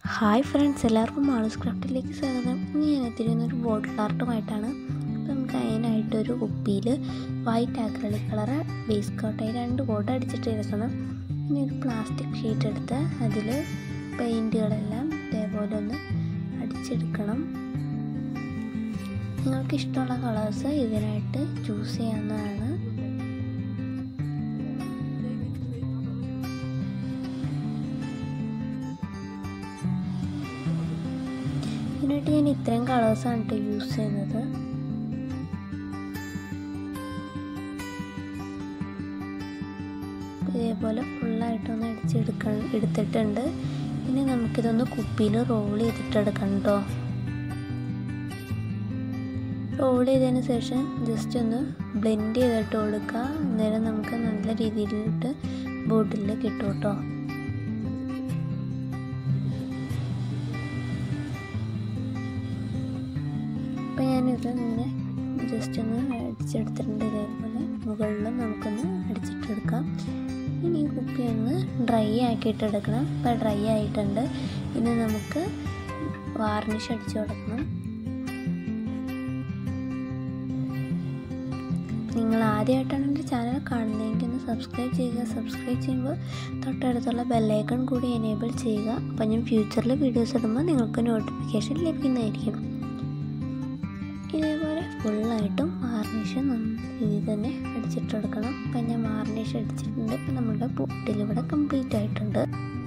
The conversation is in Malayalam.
ഹായ് ഫ്രണ്ട്സ് എല്ലാവർക്കും മാളൂസ് ക്രാഫ്റ്റിലേക്ക് സ്വാഗതം ഇന്ന് ഞാൻ എത്തിയിരുന്ന ഒരു ബോട്ടിൽ ആർട്ടുമായിട്ടാണ് അപ്പോൾ നമുക്ക് അതിനായിട്ടൊരു കുപ്പിയിൽ വൈറ്റ് ആക്രലിക് കളർ ബേസ് കോട്ടായി രണ്ട് കോട്ട് അടിച്ചിട്ട് എടുക്കണം ഇനി ഒരു പ്ലാസ്റ്റിക് ഷീറ്റ് എടുത്ത് അതിൽ പെയിൻറ്റുകളെല്ലാം ഇതേപോലെ ഒന്ന് അടിച്ചെടുക്കണം നിങ്ങൾക്ക് ഇഷ്ടമുള്ള കളേഴ്സ് ഇതിനായിട്ട് ചൂസ് ചെയ്യാവുന്നതാണ് ഇതിനായിട്ട് ഞാൻ ഇത്രയും കളേഴ്സാണ് കേട്ടോ യൂസ് ചെയ്യുന്നത് ഇതേപോലെ ഫുള്ളായിട്ടൊന്ന് അടിച്ചെടുക്ക എടുത്തിട്ടുണ്ട് ഇനി നമുക്കിതൊന്ന് കുപ്പിയിൽ റോൾ ചെയ്തിട്ടെടുക്കണം കേട്ടോ റോൾ ചെയ്തതിന് ശേഷം ജസ്റ്റ് ഒന്ന് ബ്ലെൻഡ് ചെയ്തിട്ട് കൊടുക്കുക അന്നേരം നമുക്ക് നല്ല രീതിയിലിട്ട് ബോട്ടിൽ കിട്ടും കേട്ടോ അപ്പം ഞാനിത് ഇങ്ങനെ ജസ്റ്റ് ഒന്ന് അടിച്ചെടുത്തിട്ടുണ്ട് ഇതേപോലെ മുകളിൽ നമുക്കൊന്ന് അടിച്ചിട്ടെടുക്കാം ഇനി ഈ കുപ്പി ഒന്ന് ഡ്രൈ ആക്കിയിട്ടെടുക്കണം ഇപ്പം ഡ്രൈ ആയിട്ടുണ്ട് ഇനി നമുക്ക് വാർണിഷ് അടിച്ചു കൊടുക്കണം നിങ്ങൾ ആദ്യമായിട്ടാണ് എൻ്റെ ചാനൽ കാണുന്നതെങ്കിൽ ഒന്ന് സബ്സ്ക്രൈബ് ചെയ്യുക സബ്സ്ക്രൈബ് ചെയ്യുമ്പോൾ തൊട്ടടുത്തുള്ള ബെല്ലൈക്കൺ കൂടി എനേബിൾ ചെയ്യുക അപ്പം ഞാൻ ഫ്യൂച്ചറിൽ വീഡിയോസ് ഇടുമ്പോൾ നിങ്ങൾക്ക് നോട്ടിഫിക്കേഷൻ ലഭിക്കുന്നതായിരിക്കും ഇതേപോലെ ഫുള്ളായിട്ടും വാർണിഷ് നല്ല രീതിയിൽ തന്നെ അടിച്ചിട്ടെടുക്കണം അപ്പം ഞാൻ വാർണിഷ് അടിച്ചിട്ടുണ്ട് ഇപ്പം നമ്മുടെ ബോട്ടിൽ ഇവിടെ കംപ്ലീറ്റ് ആയിട്ടുണ്ട്